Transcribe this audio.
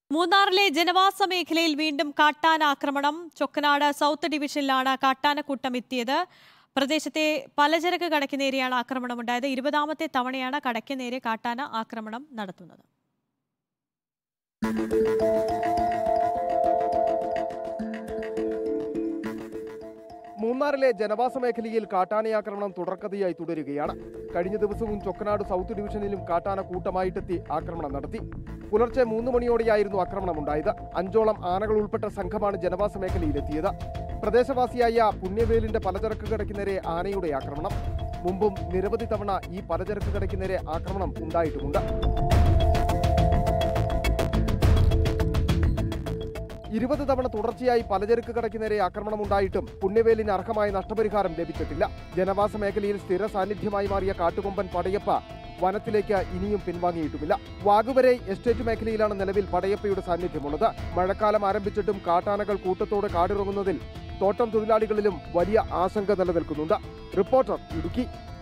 മൂന്നാറിലെ ജനവാസ മേഖലയിൽ വീണ്ടും കാട്ടാന ആക്രമണം ചൊക്കനാട് സൗത്ത് ഡിവിഷനിലാണ് കാട്ടാനക്കൂട്ടം എത്തിയത് പ്രദേശത്തെ പലചരക്ക് കടയ്ക്ക് നേരെയാണ് ആക്രമണമുണ്ടായത് ഇരുപതാമത്തെ തവണയാണ് കടയ്ക്ക് നേരെ കാട്ടാന ആക്രമണം നടത്തുന്നത് മൂന്നാറിലെ ജനവാസ മേഖലയിൽ കാട്ടാനയാക്രമണം തുടർക്കഥയായി തുടരുകയാണ് കഴിഞ്ഞ ദിവസവും ചൊക്കനാട് സൗത്ത് ഡിവിഷനിലും കാട്ടാന കൂട്ടമായിട്ടെത്തി ആക്രമണം നടത്തി പുലർച്ചെ മൂന്ന് മണിയോടെയായിരുന്നു ആക്രമണമുണ്ടായത് അഞ്ചോളം ആനകൾ ഉൾപ്പെട്ട സംഘമാണ് ജനവാസ മേഖലയിലെത്തിയത് പ്രദേശവാസിയായ പുണ്യവേലിന്റെ പലചരക്ക് കടയ്ക്ക് നേരെ ആനയുടെ ആക്രമണം മുമ്പും നിരവധി തവണ ഈ പലചരക്ക് കടയ്ക്ക് നേരെ ആക്രമണം ഉണ്ടായിട്ടുമുണ്ട് ഇരുപത് തവണ തുടർച്ചയായി പലചരക്ക് കടയ്ക്ക് നേരെ ആക്രമണമുണ്ടായിട്ടും പുണ്യവേലിന് അർഹമായ നഷ്ടപരിഹാരം ലഭിച്ചിട്ടില്ല ജനവാസ മേഖലയിൽ സ്ഥിര സാന്നിധ്യമായി മാറിയ കാട്ടുകൊമ്പൻ പടയപ്പ വനത്തിലേക്ക് ഇനിയും പിൻവാങ്ങിയിട്ടുമില്ല വാഗുവരെ എസ്റ്റേറ്റ് മേഖലയിലാണ് നിലവിൽ പടയപ്പയുടെ സാന്നിധ്യമുള്ളത് മഴക്കാലം ആരംഭിച്ചിട്ടും കാട്ടാനകൾ കൂട്ടത്തോടെ കാടിറങ്ങുന്നതിൽ തോട്ടം തൊഴിലാളികളിലും വലിയ ആശങ്ക നിലനിൽക്കുന്നുണ്ട് റിപ്പോർട്ടർ ഇടുക്കി